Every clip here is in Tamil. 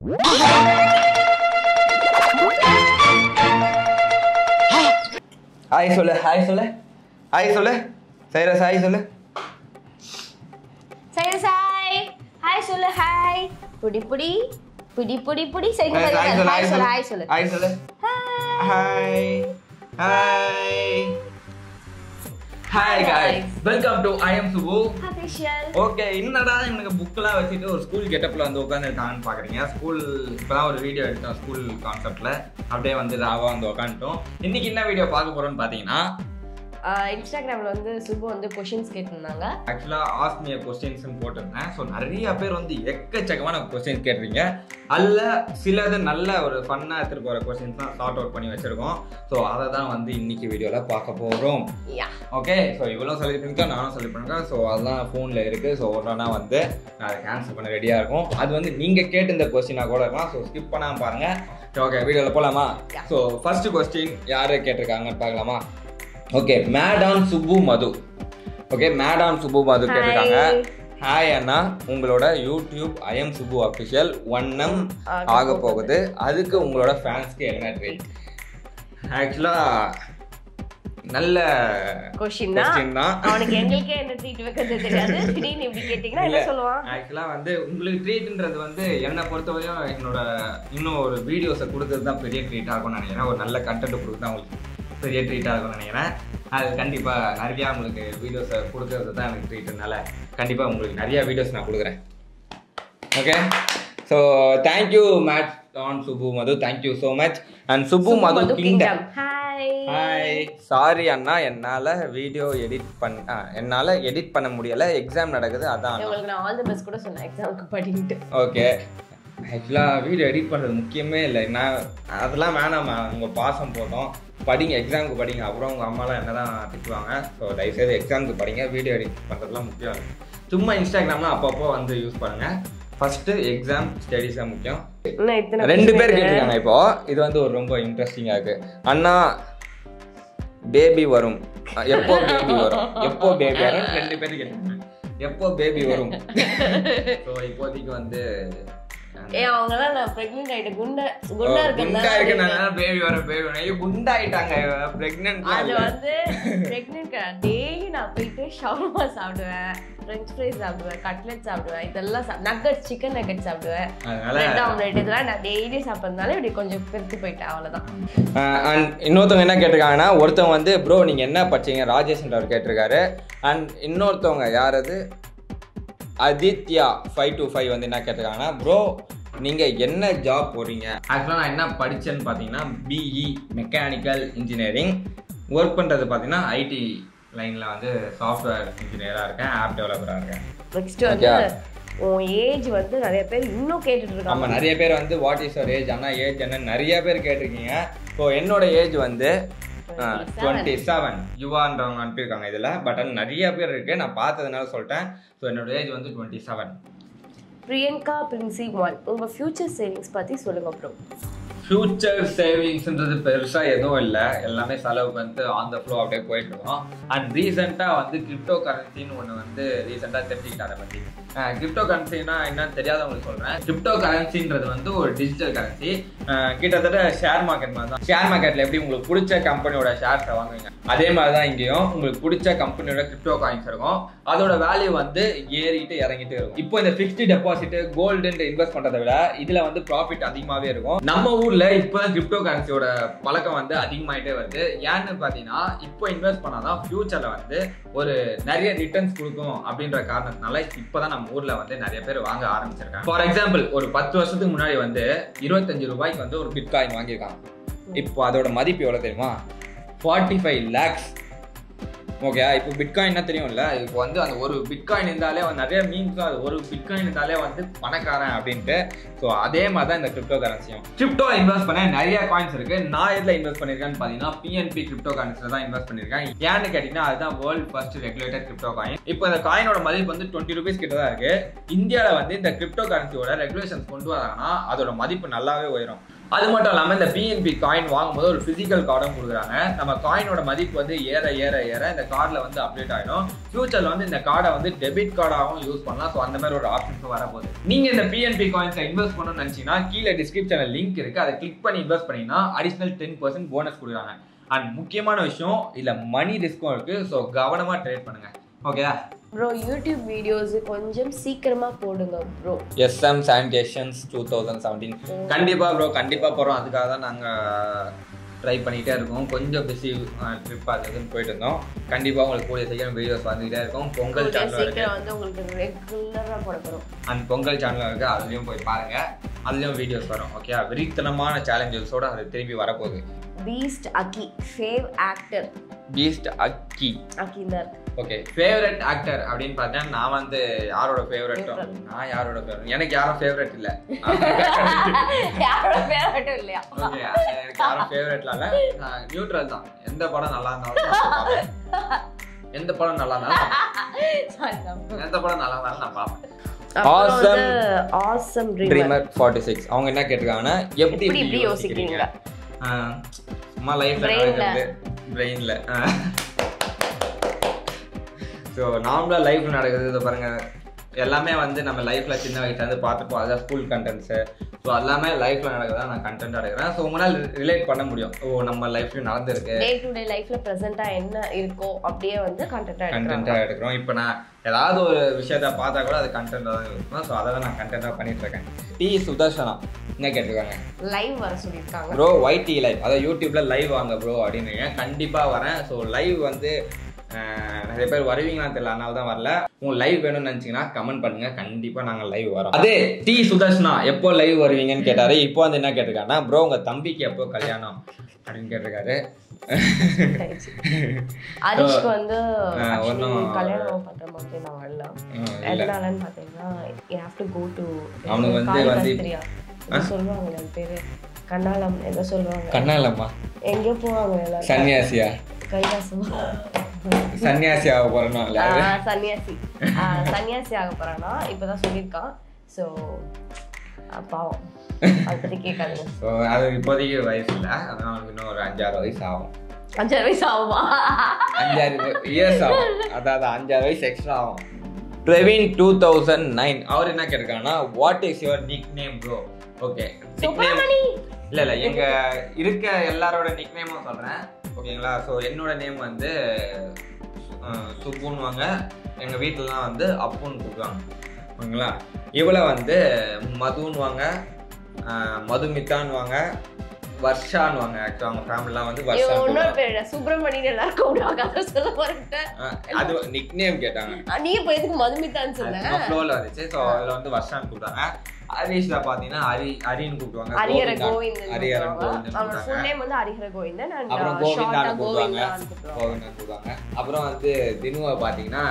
ஹாய் சொல்லு ஹாய் சொல்லு ஹாய் சொல்லு சைரஸ் ஹாய் சொல்லு சரி சாய் ஹாய் சொல்லு ஹாய் புடி புடி புடி புடி புடி சரி ஹாய் சொல்லு ஹாய் சொல்லு ஹாய் சொல்லு ஹாய் சொல்லு hi hi hi guys welcome to I M Subu official okay என்னடா எனக்கு புக்கெல்லாம் வச்சுட்டு ஒரு ஸ்கூல் கெட்டப்பில் வந்து உட்காந்துருக்காங்கன்னு பார்க்குறீங்க ஸ்கூல் இப்போதான் ஒரு வீடியோ எடுத்தோம் ஸ்கூல் கான்செப்டில் அப்படியே வந்து ராவா வந்து உட்காந்துட்டோம் இன்னைக்கு என்ன வீடியோ பார்க்க போகிறோம்னு பார்த்தீங்கன்னா இன்ஸ்டாகிராம்ல வந்து சுபு வந்து கொஷின்ஸ் கேட்டிருந்தாங்க ஆக்சுவலாக ஆஸ்மிய கொஸ்டின்ஸ்னு போட்டிருந்தேன் ஸோ நிறைய பேர் வந்து எக்கச்சக்கமான கொஸ்டின்ஸ் கேட்டிருக்கீங்க அதில் சிலது நல்ல ஒரு ஃபன்னாக எடுத்துகிட்டு போகிற கொஸ்டின்ஸ் தான் சார்ட் அவுட் பண்ணி வச்சுருக்கோம் ஸோ அதை தான் வந்து இன்னைக்கு வீடியோவில் பார்க்க போகிறோம் யா ஓகே ஸோ இவ்வளோ சொல்லி பண்ணிருக்கேன் நானும் சொல்லி பண்ணிருக்கேன் ஸோ அதெல்லாம் ஃபோனில் இருக்குது ஸோ ஒன்றா வந்து நான் அதை கேன்சல் பண்ண ரெடியாக இருக்கும் அது வந்து நீங்கள் கேட்டு இந்த கொஸ்டினாக கூட இருக்கலாம் ஸோ ஸ்கிப் பண்ணாமல் பாருங்கள் ஓகே வீடியோவில் போகலாமா Yeah. ஸோ ஃபர்ஸ்ட் கொஸ்டின் யார் கேட்டிருக்காங்கன்னு பார்க்கலாமா ஓகே மேடான் சுப்பு மது ஓகே மேடான் சுப்பு மது கேட்டிருக்காங்க ஹாய் அண்ணா உங்களோட YouTube I M Subbu official one M ஆக ஆக போகுது அதுக்கு உங்களோட ஃபேன்ஸ்க்கு என்ன ட்ரீட் ஆக்சுவலாக நல்ல கொஷின் தான் கொஸ்டின் தான் அவனுக்கு எங்களுக்கே என்ன ட்ரீட் வைக்கிறது தெரியாது திடீர்னு இப்படி கேட்டீங்கன்னா என்ன சொல்லுவான் ஆக்சுவலாக வந்து உங்களுக்கு ட்ரீட்ன்றது வந்து என்னை பொறுத்தவரையும் என்னோட இன்னும் ஒரு வீடியோஸை கொடுக்கறது தான் பெரிய ட்ரீட்டாக இருக்கும்னு நினைக்கிறேன் ஒரு நல்ல கண்டென்ட் கொடுக்குறது தான் உங்களுக்கு பெரிய ட்ரீட்டாக இருக்கும்னு நினைக்கிறேன் அது கண்டிப்பாக நிறையா உங்களுக்கு வீடியோஸை கொடுக்கறது தான் எனக்கு ட்ரீட்னால கண்டிப்பாக உங்களுக்கு நிறையா வீடியோஸ் நான் கொடுக்குறேன் okay so thank you Madan Subu Madhu thank you so much and Subu Madhu kingdom hi hi sorry அண்ணா என்னால் வீடியோ எடிட் பண்ண என்னால் எடிட் பண்ண முடியலை எக்ஸாம் நடக்குது அதான் அண்ணா. உங்களுக்கு நான் ஆல் தி பெஸ்ட் கூட சொன்னேன் எக்ஸாமுக்கு படிக்கிட்டு ஓகே ஆக்சுவலாக வீடியோ எடிட் பண்ணுறது முக்கியமே இல்லை நான் அதெல்லாம் வேணாம்மா உங்கள் பாசம் போட்டோம் படிங்க எக்ஸாமுக்கு படிங்க அப்புறம் உங்கள் அம்மாலாம் என்ன தான் திட்டுவாங்க ஸோ தயவுசெய்து எக்ஸாமுக்கு படிங்க வீடியோ எடிட் பண்ணுறதுலாம் முக்கியம் இல்லை சும்மா இன்ஸ்டாகிராம்லாம் அப்பப்போ வந்து யூஸ் பண்ணுங்கள் ஃபஸ்ட்டு எக்ஸாம் ஸ்டடீஸ் தான் முக்கியம் இன்னும் இத்தனை ரெண்டு question பேர் இருக்கு. கேட்டிருக்காங்க இப்போ இது வந்து ஒரு ரொம்ப இன்ட்ரெஸ்டிங்காக இருக்கு அண்ணா பேபி வரும் அஹ் எப்போ பேபி வரும் எப்போ பேபி வரும் ரெண்டு பேரும் கேட்டாங்க எப்போ பேபி வரும் ஸோ இப்போதைக்கு வந்து ஏ அவங்கலாம் நான் பிரெக்னென்ட் ஆயிட்டு குண்டா குண்டா குண்டா இருக்கு இருக்கேன் நான் பேபி வரும் பேபி வரும் ஐயோ குண்டாயிட்டாங்க பிரெக்னென்ட் அது வந்து பிரெக்னென்ட் டெய்லி நான் போயிட்டு ஷவர்மா சாப்பிடுவேன் ஃப்ரெஞ்ச் ஃப்ரைஸ் சாப்பிடுவேன் கட்லெட் சாப்பிடுவேன் இதெல்லாம் நக்கட் சிக்கன் நக்கட் சாப்பிடுவேன் அதனால பிரெட் ஆம்லெட் இதெல்லாம் நான் டெய்லி சாப்பிட்றதுனால இப்படி கொஞ்சம் பெருத்து போயிட்டேன் அவ்வளவுதான் அண்ட் இன்னொருத்தவங்க என்ன கேட்டிருக்காங்கன்னா ஒருத்தவங்க வந்து ப்ரோ நீங்கள் என்ன படிச்சீங்க ராஜேஷ்ன்றவர் கேட்டிருக்காரு அண்ட் இன்னொருத்தவங்க யார் அது அதித்யா ஃபைவ் டு ஃபைவ் வந்து என்ன கேட்டிருக்காங்கன்னா ப்ரோ நீங்கள் என்ன ஜாப் போறீங்க ஆக்சுவலாக நான் என்ன படித்தேன்னு பார்த்தீங்கன்னா பிஇ மெக்கானிக்கல் இன்ஜினியரிங் ஒர்க் பண்ணுறது பார்த்தீங்கன்னா ஐடி லைனில் வந்து சாஃப்ட்வேர் இன்ஜினியராக இருக்கேன் ஆப் டெவலப்பராக இருக்கேன் நெக்ஸ்ட் வந்து உன் ஏஜ் வந்து நிறைய பேர் இன்னும் கேட்டுட்டு இருக்காங்க ஆமாம் நிறைய பேர் வந்து வாட் இஸ் யுவர் ஏஜ் ஆனால் ஏஜ் என்ன நிறைய பேர் கேட்டிருக்கீங்க ஸோ என்னோட ஏஜ் வந்து டுவெண்ட்டி செவன் யுவான்றவங்க அனுப்பியிருக்காங்க இதில் பட் அது நிறைய பேர் இருக்கு நான் பார்த்ததுனால சொல்லிட்டேன் ஸோ என்னோட ஏஜ் வந்து twenty seven Priyanka Princy one உங்க ஃபியூச்சர் சேவிங்ஸ் பத்தி சொல்லுங்க ப்ரோ ஃபியூச்சர் சேவிங்ஸ்ன்றது பெருசாக எதுவும் இல்லை எல்லாமே செலவுக்கு வந்து ஆன் த ஃப்ளோ அப்படியே போயிட்டு இருக்கோம் அண்ட் ரீசெண்டாக வந்து கிரிப்டோ கரன்சின்னு ஒன்று வந்து ரீசெண்டாக தெரிஞ்சுக்கிட்டேன் அதை பற்றி கிரிப்டோ கரன்சினா என்னன்னு தெரியாதவங்களுக்கு சொல்கிறேன் கிரிப்டோ கரன்சின்றது வந்து ஒரு டிஜிட்டல் கரன்சி கிட்டத்தட்ட ஷேர் மார்க்கெட் மாதிரி தான் ஷேர் மார்க்கெட்டில் எப்படி உங்களுக்கு பிடிச்ச கம்பெனியோட ஷேர்ஸை வாங்குவீங்க அதே மாதிரி தான் இங்கேயும் உங்களுக்கு பிடிச்ச கம்பெனியோட கிரிப்டோ காயின்ஸ் இருக்கும் அதோட வேல்யூ வந்து ஏறிட்டு இறங்கிட்டு இருக்கும் இப்போ இந்த ஃபிக்ஸ்டு டெபாசிட் கோல்டுன்னு இன்வெஸ்ட் பண்றதை விட இதுல வந்து ப்ராஃபிட் அதிகமாவே இருக்கும் நம்ம ஊர்ல இப்போ கிரிப்டோ கரன்சியோட பழக்கம் வந்து அதிகமாயிட்டே வருது ஏன்னு பாத்தீங்கன்னா இப்போ இன்வெஸ்ட் பண்ணாதான் ஃபியூச்சர்ல வந்து ஒரு நிறைய ரிட்டர்ன்ஸ் கொடுக்கும் அப்படின்ற காரணத்தினால இப்போதான் நம்ம ஊர்ல வந்து நிறைய பேர் வாங்க ஆரம்பிச்சிருக்காங்க ஃபார் எக்ஸாம்பிள் ஒரு பத்து வருஷத்துக்கு முன்னாடி வந்து இருபத்தஞ்சு ரூபாய்க்கு வந்து ஒரு பிட்காயின் வாங்கியிருக்காங்க இப்போ அதோட மதிப்பு எவ்வளவு தெரியுமா ஃபார்ட்டி ஃபைவ் லேக்ஸ் ஓகே இப்போ பிட்காயின் என்ன தெரியும்ல இப்போ வந்து அந்த ஒரு பிட்காயின் இருந்தாலே வந்து நிறைய மீன்ஸ் அது ஒரு பிட்காயின் இருந்தாலே வந்து பணக்காரன் அப்படின்ட்டு ஸோ அதே மாதிரி தான் இந்த கிரிப்டோ கரன்சியும் கிரிப்டோ இன்வெஸ்ட் பண்ண நிறைய காயின்ஸ் இருக்கு நான் எதில் இன்வெஸ்ட் பண்ணியிருக்கேன்னு பார்த்தீங்கன்னா பிஎன்பி கிரிப்டோ காயின்ஸ்ல தான் இன்வெஸ்ட் பண்ணியிருக்கேன் ஏன்னு கேட்டிங்கன்னா அதுதான் world first regulated crypto coin இப்போ இந்த காயினோட மதிப்பு வந்து டுவெண்ட்டி ருபீஸ் கிட்ட தான் இருக்கு இந்தியாவில் வந்து இந்த கிரிப்டோ கரன்சியோட ரெகுலேஷன்ஸ் கொண்டு வராங்கன்னா அதோட மதிப்பு நல்லாவே உயரும் அது மட்டும் இல்லாமல் இந்த பிஎன்பி காயின் வாங்கும்போது ஒரு ஃபிசிக்கல் கார்டும் கொடுக்குறாங்க நம்ம காயினோட மதிப்பு வந்து ஏற ஏற ஏற இந்த கார்டில் வந்து அப்டேட் ஆகிடும் ஃபியூச்சரில் வந்து இந்த கார்டை வந்து டெபிட் கார்டாகவும் யூஸ் பண்ணலாம் ஸோ அந்த மாதிரி ஒரு ஆப்ஷன்ஸும் வரப்போகுது நீங்கள் இந்த பிஎன்பி காயின்ஸை இன்வெஸ்ட் பண்ணணும்னு நினச்சிங்கன்னா கீழே டிஸ்கிரிப்ஷனில் லிங்க் இருக்குது அதை கிளிக் பண்ணி இன்வெஸ்ட் பண்ணிங்கன்னா அடிஷனல் டென் பர்சன்ட் போனஸ் கொடுக்குறாங்க அண்ட் முக்கியமான விஷயம் இதில் மணி ரிஸ்க்கும் இருக்குது ஸோ கவனமாக ட்ரேட் பண்ணுங்கள் ஓகே ப்ரோ யூடியூப் வீடியோஸ் கொஞ்சம் சீக்கிரமா போடுங்க bro SM sanitations two thousand seventeen கண்டிப்பாக ப்ரோ கண்டிப்பாக போகிறோம் அதுக்காக தான் நாங்கள் ட்ரை பண்ணிகிட்டே இருக்கோம் கொஞ்சம் பிஸி ட்ரிப் அது இதுன்னு போயிட்டு இருந்தோம் கண்டிப்பாக உங்களுக்கு கூடிய சீக்கிரம் வீடியோஸ் வந்துகிட்டே இருக்கும் பொங்கல் சேனல் இருக்கு சீக்கிரம் வந்து உங்களுக்கு ரெகுலரா போட போறோம் அண்ட் பொங்கல் சேனல் இருக்கு அதுலேயும் போய் பாருங்க அதுலேயும் வீடியோஸ் வரும் ஓகே வெறித்தனமான சேலஞ்சஸோட அது திரும்பி வரப்போகுது பீஸ்ட் அக்கி ஃபேவ் ஆக்டர் பீஸ்ட் அக்கி அக்கி இந்த ஓகே ஃபேவரட் ஆக்டர் அப்படின்னு பார்த்தா நான் வந்து யாரோட ஃபேவரட் Favorite. நான் யாரோட ஃபேவரட் எனக்கு யாரும் ஃபேவரட் இல்லை யாரோட ஃபேவரட்டும் இல்லையா ஓகே எனக்கு யாரும் ஃபேவரட்லாம் இல்லை நான் நியூட்ரல் தான் எந்த படம் நல்லா இருந்தாலும் நான் பார்ப்பேன். எந்த படம் நல்லா இருந்தாலும் நான் Sorry, நான் பார்ப்பேன். எந்த படம் நல்லா இருந்தாலும் நான் பார்ப்பேன் அப்புறம் Awesome. வந்து awesome dreamer dreamer forty six அவங்க என்ன கேட்டிருக்காங்கன்னா எப்படி எப்படி இப்படி இப்படி யோசிக்கிறீங்க யோசிக்கிறீங்க ஆ, சும்மா லைஃப்ல Brain ல. நடக்கிறது பிரெயின்ல ஸோ நார்மலாக லைஃப்ல நடக்குது இதை பாருங்க எல்லாமே வந்து நம்ம லைஃப்ல சின்ன வயசுல இருந்து பார்த்துப்போம் அதான் ஸ்கூல் கண்டென்ட்ஸு ஸோ எல்லாமே லைஃப்ல நடக்குதா நான் கண்டென்ட் எடுக்கிறேன் ஸோ உங்களால் ரிலேட் பண்ண முடியும் ஓ நம்ம லைஃப்லயும் நடந்திருக்கு டே டு டே லைஃப்ல பிரசன்ட்டா என்ன இருக்கோ அப்படியே வந்து கண்டென்ட்டா எடுக்கிறாங்க கண்டென்ட்டாக எடுக்கிறோம் இப்போ நான் ஏதாவது ஒரு விஷயத்த பார்த்தா கூட அது கண்டென்ட்டாக தான் இருக்கும் ஸோ அதை தான் நான் கண்டென்ட்டாக பண்ணிட்டு இருக்கேன் டி சுதர்ஷனா என்ன கேட்டிருக்காங்க லைவ் வர சொல்லியிருக்காங்க ப்ரோ ஒயிட் டி லைவ் அதாவது யூடியூப்ல லைவ் வாங்க ப்ரோ அப்படின்னீங்க கண்டிப்பாக வரேன் ஸோ லைவ் வந்து அஹ், நிறைய பேர் வருவீங்களான்னு தெரியல அதனால தான் வரல உங்களுக்கு லைவ் வேணும்னு நினச்சிங்கன்னா கமெண்ட் பண்ணுங்க கண்டிப்பாக நாங்கள் லைவ் வரோம் அதே டி சுதர்ஷனா எப்போ லைவ் வருவீங்கன்னு கேட்டாரு இப்போ வந்து என்ன கேட்டிருக்காருன்னா ப்ரோ உங்கள் தம்பிக்கு எப்போ கல்யாணம் அப்படின்னு கேட்டிருக்காரு ஹரிஷ்க்கு வந்து ஆ, actually ஒண்ணும் கல்யாணம் பண்ற மாதிரி நான் வரல ம், இல்ல எதனாலன்னு பாத்தீங்கன்னா you have to go to அவனுக்கு வந்து வந்து சொல்லுவாங்க என் பேரு கண்ணாலம் ஏதோ சொல்லுவாங்க கண்ணாலம்மா எங்க போவாங்க எல்லாரும் சன்னியாசியா கைலாசமா சன்னியாசி ஆக போறோம் ஆ, சன்னியாசி ஆ, சன்னியாசி ஆக போறானா இப்பதான் சொல்லியிருக்கான் ஸோ பாவம் அதை பத்தி கேட்காதுங்க ஸோ அது இப்போதைக்கு வயசு இல்லை அதனால அவனுக்கு இன்னும் ஒரு அஞ்சாறு வயசு ஆகும் அஞ்சாறு வயசு ஆகுமா அஞ்சாறு இயர்ஸ் ஆகும் அதாவது அஞ்சாறு வயசு எக்ஸ்ட்ரா ஆகும் பிரவீன் டூ தௌசண்ட் நைன் அவர் என்ன கேட்டிருக்காங்கன்னா what is your nick name bro okay nick name Subramani இல்லை இல்லை எங்கள் இருக்க எல்லாரோட நிக் நேமும் சொல்கிறேன் ஓகேங்களா ஸோ என்னோட நேம் வந்து அஹ், சுப்புன்னுவாங்க எங்கள் வீட்டிலலாம் வந்து அப்புன்னு கூப்பிடுவாங்க ஓகேங்களா இவளை வந்து மதுன்னுவாங்க அஹ், மதுமிதான்னுவாங்க வர்ஷான்னுவாங்க ஆக்சுவலாக அவங்க ஃபேமிலிலாம் வந்து இவன் வர்ஷான்னு இன்னொரு கூப்பிடுவாங்க. பேர் சுப்பிரமணியன் எல்லாரும் கூப்பிடுவாங்க அதை சொல்ல போறேன் அஹ், அது நிக் நேம் கேட்டாங்க நீ இப்போ எதுக்கு மதுமிதான்னு சொன்ன ஃப்ளோவில் வந்துச்சு ஸோ அதில் வந்து வர்ஷான்னு கூப்பிட்டாங்க ஹரீஷ்ல பார்த்தீங்கன்னா ஹரி ஹரின்னு கூப்பிடுவாங்க ஹரிஹர கோவிந்தா- கோவிந்தன் ஹரிஹரன் கூப்பிடுவாங்க. கோவிந்தன் அவனோட கூப்பிட்டாங்க ஃபுல் நேம் வந்து ஹரிஹர கோவிந்தன் and அப்புறம் short ஆ கோவிந்தான்னு கூப்பிடுவாங்க கோவிந்தான்னு கூப்பிடுவாங்க. கோவிந்தன் கூப்பிடுவாங்க அப்புறம் வந்து தினுவை பார்த்தீங்கன்னா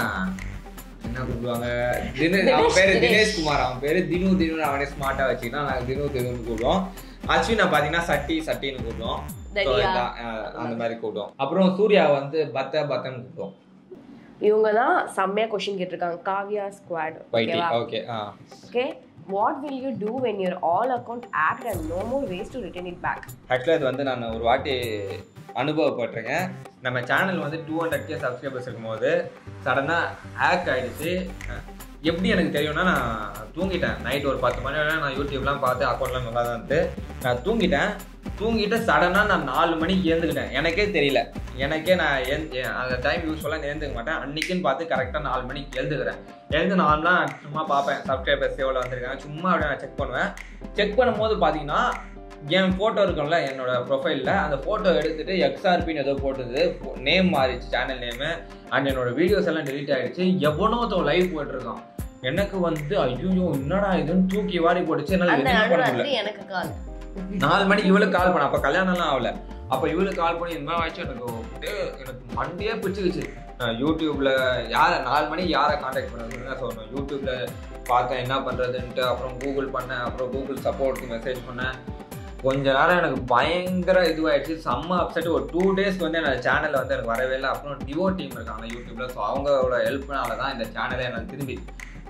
என்ன கூப்பிடுவாங்க தினு அவன் தினேஷ், பேரு தினேஷ். தினேஷ் குமார் அவன் பேரு தினு தினு அவனே ஸ்மார்ட்டா வச்சுக்கினா நாங்கள் தினு தினுன்னு கூப்பிடுவோம் அஸ்வினை பார்த்தீங்கன்னா சட்டி சட்டின்னு கூப்பிடுவோம் So, தடியா. இந்த, அஹ், அந்த மாதிரி கூப்பிடுவோம் அப்புறம் சூர்யா வந்து பத்த பத்தன்னு கூப்பிடுவோம் இவங்க தான் செம்மையா கொஸ்டின் கேட்டிருக்காங்க காவியா ஸ்குவாட் வைட்டி ஓகேவா okay ah okay what will you do when your all account hacked and no more ways to return it back ஆக்சுவலாக இது வந்து நான் ஒரு வாட்டி அனுபவப்பட்டிருக்கேன் நம்ம சேனல் வந்து டூ ஹண்ட்ரட் கே சப்ஸ்கிரைபர்ஸ் இருக்கும்போது சடனாக ஹேக் ஆயிடுச்சு அஹ் எப்படி எனக்கு தெரியும்னா நான் தூங்கிட்டேன் நைட் ஒரு பத்து மணி வரை நான் யூடியூப்லாம் பார்த்து அக்கௌண்ட்லாம் நல்லா தான் இருந்து நான் தூங்கிட்டேன் தூங்கிட்டு சடனாக நான் நாலு மணிக்கு ஏந்துக்கிட்டேன் எனக்கே தெரியல எனக்கே நான் ஏந் ஏ- அந்த டைம் யூஸ்ஃபுல்லாக எழுந்துக்க மாட்டேன் அன்னைக்குன்னு பார்த்து கரெக்டாக நாலு மணிக்கு எழுந்துக்கிறேன் எழுந்து நார்மலாக நான் சும்மா பார்ப்பேன் சப்ஸ்கிரைபர்ஸ் எவ்வளோ வந்திருக்காங்க சும்மா அப்படியே நான் செக் பண்ணுவேன் செக் பண்ணும்போது பார்த்தீங்கன்னா என் ஃபோட்டோ இருக்கும்ல என்னோட ப்ரொஃபைலில் அந்த ஃபோட்டோ எடுத்துட்டு எக்ஸ்ஆர்பின்னு ஏதோ போட்டது நேம் மாறிடுச்சு சேனல் நேமு அண்ட் என்னோட வீடியோஸ் எல்லாம் டெலீட் ஆயிடுச்சு எவனோ ஒருத்தன் லைவ் போயிட்டு இருக்கான் எனக்கு வந்து ஐயோ என்னடா இதுன்னு தூக்கி வாரி போட்டுச்சு என்னால் அந்த எதுவுமே பண்ண முடியல நடுராத்திரி எனக்கு கால் நாலு மணிக்கு இவளுக்கு கால் பண்ண அப்போ கல்யாணம்லாம் ஆகல அப்போ இவளுக்கு கால் பண்ணி இந்த மாதிரி ஆச்சு எனக்கு அப்படியே எனக்கு மண்டியே பிடிச்சிக்கிச்சு நான் யூடியூப்ல யாரை நாலு மணிக்கு யாரை காண்டாக்ட் பண்ண சொல்லுங்க சொல்லணும் யூடியூப்ல பார்த்தேன் என்ன பண்றதுன்ட்டு அப்புறம் கூகுள் பண்ணேன் அப்புறம் கூகுள் சப்போர்ட்க்கு மெசேஜ் பண்ணேன் கொஞ்ச நேரம் எனக்கு பயங்கர இதுவாயிடுச்சு செம்ம அப்செட் ஒரு டூ டேஸ்க்கு வந்து என்னோட சேனலில் வந்து எனக்கு வரவே இல்லை அப்புறம் டிவோ டீம் இருக்காங்க யூடியூப்ல ஸோ அவங்களோட ஹெல்ப்னால தான் இந்த சேனலே எனக்கு திரும்பி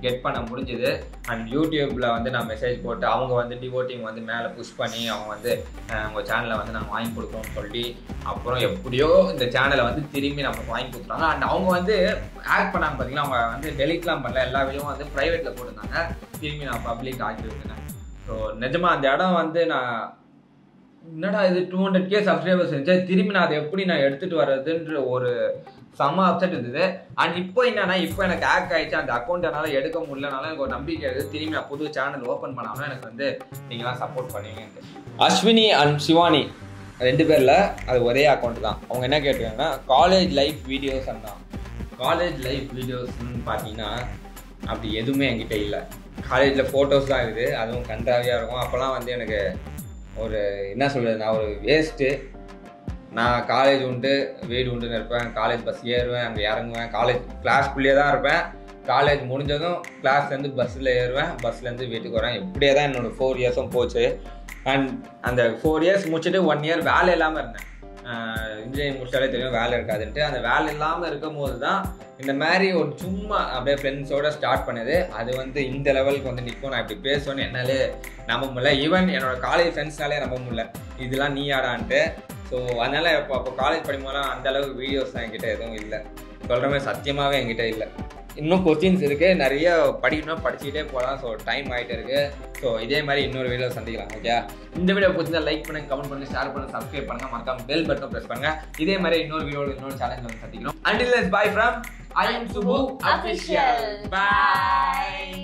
கெட் பண்ண முடிஞ்சுது அண்ட் யூடியூப்ல வந்து நான் மெசேஜ் போட்டு அவங்க வந்து டிவோட்டிங் வந்து மேலே புஷ் பண்ணி அவங்க வந்து அஹ், உங்க சேனலை வந்து நாங்கள் வாங்கி கொடுக்குறோம்னு சொல்லி அப்புறம் எப்படியோ இந்த சேனலை வந்து திரும்பி நமக்கு வாங்கி கொடுத்துறாங்க அண்ட் அவங்க வந்து ஆக்ட் பண்ணாங்க பார்த்தீங்கன்னா அவங்க வந்து டெலிட்லாம் பண்ணல எல்லா வீடியோவும் வந்து ப்ரைவேட்டில் போட்டிருந்தாங்க திரும்பி நான் பப்ளிக் ஆக்கி விட்டுனேன் ஸோ நிஜமா அந்த இடம் வந்து நான் என்னடா இது டூ ஹண்ட்ரட் கே சப்ஸ்கிரைபர்ஸ் இருந்துச்சு திரும்பி நான் அதை எப்படி நான் எடுத்துட்டு வர்றதுன்ற ஒரு செம்ம அப்செட் இருந்தது அண்ட் இப்போ என்னன்னா இப்போ எனக்கு ஹேக் ஆயிடுச்சு அந்த அக்கௌண்ட் என்னால் எடுக்க முடியலனால எனக்கு ஒரு நம்பிக்கை இருக்குது திரும்பி நான் புது சேனல் ஓப்பன் பண்ணாமல் எனக்கு வந்து நீங்களாம் சப்போர்ட் பண்ணுவீங்க அஸ்வினி அண்ட் சிவானி ரெண்டு பேரில் அது ஒரே அக்கௌண்ட் தான் அவங்க என்ன கேட்டிருக்காங்கன்னா காலேஜ் லைஃப் வீடியோஸ் தான் காலேஜ் லைஃப் வீடியோஸ்னு பார்த்தீங்கன்னா அப்படி எதுவுமே என்கிட்ட இல்லை காலேஜில் ஃபோட்டோஸ் தான் இருக்குது அதுவும் கன்றாவியாக இருக்கும் அப்போல்லாம் வந்து எனக்கு ஒரு என்ன சொல்கிறது நான் ஒரு வேஸ்ட்டு நான் காலேஜ் உண்டு வீடு உண்டுன்னு இருப்பேன் காலேஜ் பஸ் ஏறுவேன் அங்கே இறங்குவேன் காலேஜ் கிளாஸ்க்குள்ளேயே தான் இருப்பேன் காலேஜ் முடிஞ்சதும் கிளாஸ்லேருந்து பஸ்ஸில் ஏறுவேன் பஸ்லேருந்து வீட்டுக்கு வரேன் இப்படியே தான் என்னோட ஃபோர் இயர்ஸும் போச்சு அண்ட் அந்த ஃபோர் இயர்ஸ் முடிச்சுட்டு ஒன் இயர் வேலை இல்லாமல் இருந்தேன் இன்ஜினியரிங் முடிச்சாலே தெரியும் வேலை இருக்காதுன்ட்டு அந்த வேலை இல்லாமல் இருக்கும் போது தான் இந்த மாதிரி ஒரு சும்மா அப்படியே ஃப்ரெண்ட்ஸோட ஸ்டார்ட் பண்ணது அது வந்து இந்த லெவலுக்கு வந்து நிற்கும் நான் இப்படி பேசுவேன்னு என்னாலே நம்ப முடியல ஈவன் என்னோட காலேஜ் ஃப்ரெண்ட்ஸ்னாலே நம்ப முடியல இதெல்லாம் நீ யாரான்ட்டு ஸோ அதனால இப்போ அப்போ காலேஜ் படிக்கும்போதெல்லாம் அந்த அளவுக்கு வீடியோஸ் தான் என்கிட்ட எதுவும் இல்லை சொல்கிற மாதிரி சத்தியமாகவே என்கிட்ட இல்லை இன்னும் கொஸ்டின்ஸ் இருக்கு நிறைய படிக்கணும் படிச்சுக்கிட்டே போகலாம் ஸோ டைம் ஆகிட்டு இருக்கு ஸோ இதே மாதிரி இன்னொரு வீடியோ சந்திக்கலாம் ஓகே இந்த வீடியோ பிடிச்சிருந்தா லைக் பண்ணுங்க கமெண்ட் பண்ணுங்க ஷேர் பண்ணுங்க சப்ஸ்கிரைப் பண்ணுங்க மறக்காம பெல் பட்டன் பிரஸ் பண்ணுங்க இதே மாதிரி இன்னொரு வீடியோ இன்னொரு சேனல் வந்து சந்திக்கிறோம் until bye from I M Subu Official. Official by